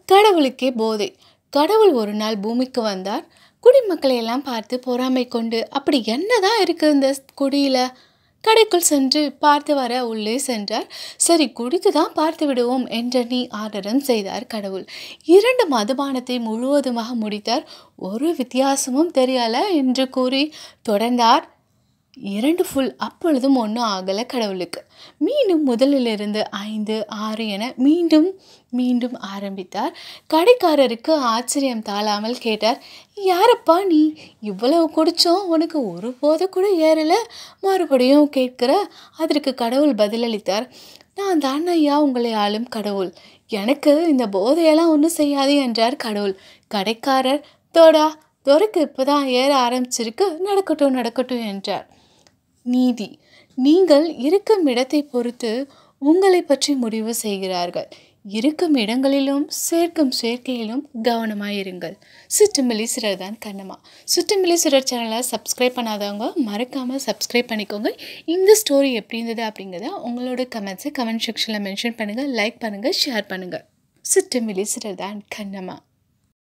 கடவுளுக்கே போதை கடவுள் ஒரு நாள் பூமிக்கு வந்தார் குடிமக்களை எல்லாம் பார்த்து பொறாமை கொண்டு அப்படி என்னதான் இருக்கு இந்த குடியில கடைக்குள் சென்று பார்த்து வர உள்ளே சென்றார் சரி குடித்து தான் பார்த்து விடுவோம் என்றெண்ணி ஆர்டரும் செய்தார் கடவுள் இரண்டு மதுபானத்தை முழுவதுமாக முடித்தார் ஒரு வித்தியாசமும் தெரியல என்று கூறி தொடர்ந்தார் இரண்டு ஃபுல் அப்பொழுதும் ஒன்றும் ஆகலை கடவுளுக்கு மீண்டும் முதலிலிருந்து ஐந்து ஆறு என மீண்டும் மீண்டும் ஆரம்பித்தார் கடைக்காரருக்கு ஆச்சரியம் தாழாமல் கேட்டார் யாரப்பா நீ இவ்வளவு குடிச்சோம் உனக்கு ஒரு போதை கூட ஏறல மறுபடியும் கேட்கிற அதற்கு கடவுள் பதிலளித்தார் நான் தான் ஐயா உங்களை ஆளும் கடவுள் எனக்கு இந்த போதையெல்லாம் ஒன்றும் செய்யாது என்றார் கடவுள் கடைக்காரர் தோடா துறைக்கு இப்போதான் ஏற ஆரம்பிச்சிருக்கு நடக்கட்டும் நடக்கட்டும் என்றார் நீதி நீங்கள் இருக்கும் இடத்தை பொறுத்து உங்களை பற்றி முடிவு செய்கிறார்கள் இருக்கும் இடங்களிலும் சேர்க்கும் சேர்க்கையிலும் கவனமாயிருங்கள் சுற்றுமில்லி சிறர் தான் கண்ணம்மா சுற்றுமில்லி சிறர் சேனலை சப்ஸ்கிரைப் பண்ணாதவங்க மறக்காமல் சப்ஸ்கிரைப் பண்ணிக்கோங்க இந்த ஸ்டோரி எப்படி இருந்தது அப்படிங்கிறத உங்களோட கமெண்ட்ஸை கமெண்ட் செக்ஷனில் மென்ஷன் பண்ணுங்கள் லைக் பண்ணுங்கள் ஷேர் பண்ணுங்கள் சுற்றுமில்லி சிறர் தான் கண்ணம்மா